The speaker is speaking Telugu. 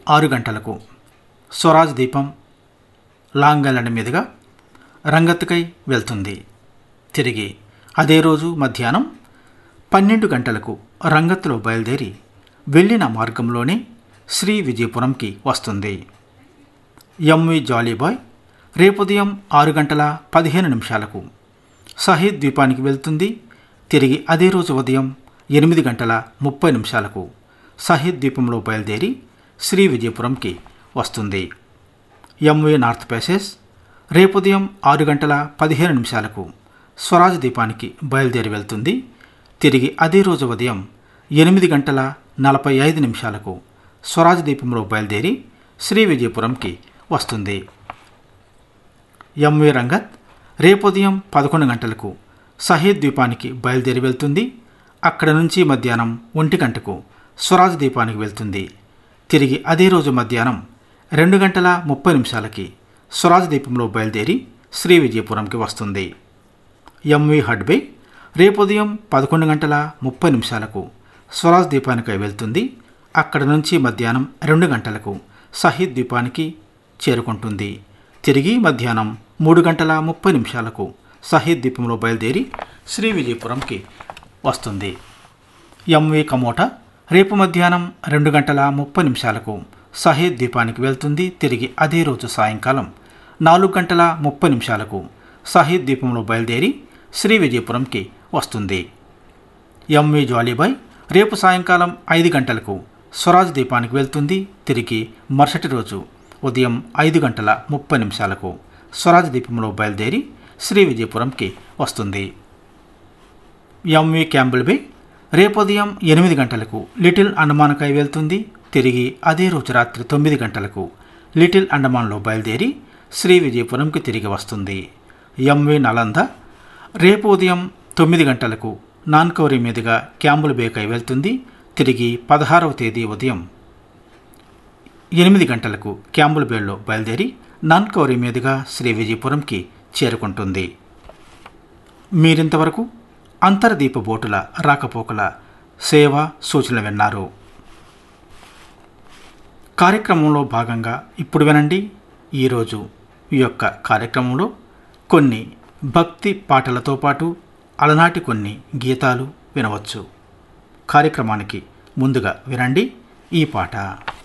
ఆరు గంటలకు స్వరాజ్ దీపం లాంగ్ ఐలాండ్ మీదుగా రంగత్కై వెళ్తుంది తిరిగి అదే రోజు మధ్యాహ్నం పన్నెండు గంటలకు రంగత్లో బయలుదేరి వెళ్ళిన మార్గంలోనే శ్రీ విజయపురంకి వస్తుంది ఎంవి జాలీబాయ్ రేపు ఉదయం ఆరు గంటల పదిహేను నిమిషాలకు షహీద్ ద్వీపానికి వెళ్తుంది తిరిగి అదే రోజు ఉదయం ఎనిమిది గంటల ముప్పై నిమిషాలకు షహీద్ ద్వీపంలో బయలుదేరి శ్రీ విజయపురంకి వస్తుంది ఎంవి నార్త్ ప్యాసేజ్ రేపు ఉదయం ఆరు గంటల పదిహేను నిమిషాలకు స్వరాజ్ ద్వీపానికి బయలుదేరి వెళ్తుంది తిరిగి అదే రోజు ఉదయం ఎనిమిది గంటల నలభై ఐదు నిమిషాలకు స్వరాజ్ ద్వీపంలో బయలుదేరి శ్రీ విజయపురంకి వస్తుంది ఎంవి రంగత్ రేపు ఉదయం పదకొండు గంటలకు షహీద్ ద్వీపానికి బయలుదేరి వెళ్తుంది అక్కడ నుంచి మధ్యాహ్నం ఒంటి గంటకు స్వరాజ్ ద్వీపానికి వెళ్తుంది తిరిగి అదే రోజు మధ్యాహ్నం రెండు గంటల ముప్పై నిమిషాలకి స్వరాజ్ ద్వీపంలో బయలుదేరి శ్రీ విజయపురంకి వస్తుంది ఎంవి హడ్బే రేపు ఉదయం పదకొండు గంటల ముప్పై నిమిషాలకు స్వరాజ్ ద్వీపానికి వెళ్తుంది అక్కడ నుంచి మధ్యాహ్నం రెండు గంటలకు షహీద్ ద్వీపానికి చేరుకుంటుంది తిరిగి మధ్యాహ్నం మూడు గంటల ముప్పై నిమిషాలకు షహీద్ ద్వీపంలో బయలుదేరి శ్రీ విజయపురంకి వస్తుంది ఎంవి కమోటా రేపు మధ్యాహ్నం రెండు గంటల ముప్పై నిమిషాలకు షహీద్ ద్వీపానికి వెళ్తుంది తిరిగి అదే రోజు సాయంకాలం నాలుగు గంటల ముప్పై నిమిషాలకు షహీద్ ద్వీపంలో బయలుదేరి శ్రీ విజయపురంకి వస్తుంది ఎంవి జాలీబాయ్ రేపు సాయంకాలం ఐదు గంటలకు స్వరాజ్ ద్వీపానికి వెళ్తుంది తిరిగి మరుసటి రోజు ఉదయం ఐదు గంటల ముప్పై నిమిషాలకు స్వరాజ్ ద్వీపంలో బయలుదేరి శ్రీ విజయపురంకి వస్తుంది ఎంవి క్యాంబుల్ బే రేపు ఉదయం ఎనిమిది గంటలకు లిటిల్ అండమాన్కై వెళ్తుంది తిరిగి అదే రోజు రాత్రి తొమ్మిది గంటలకు లిటిల్ అండమాన్లో బయలుదేరి శ్రీ విజయపురంకి తిరిగి వస్తుంది ఎంవి నలంద రేపు ఉదయం తొమ్మిది గంటలకు నాన్కౌరి మీదుగా క్యాంబుల్ బేకై వెళ్తుంది తిరిగి పదహారవ తేదీ ఉదయం ఎనిమిది గంటలకు క్యాంబుల్ బేల్లో బయలుదేరి నాన్కౌరి మీదుగా శ్రీ విజయపురంకి చేరుకుంటుంది మీరింతవరకు అంతర్దీప బోటుల రాకపోకల సేవ సూచనలు విన్నారు కార్యక్రమంలో భాగంగా ఇప్పుడు వినండి ఈరోజు ఈ యొక్క కార్యక్రమంలో కొన్ని భక్తి పాటలతో పాటు అలనాటి కొన్ని గీతాలు వినవచ్చు కార్యక్రమానికి ముందుగా వినండి ఈ పాట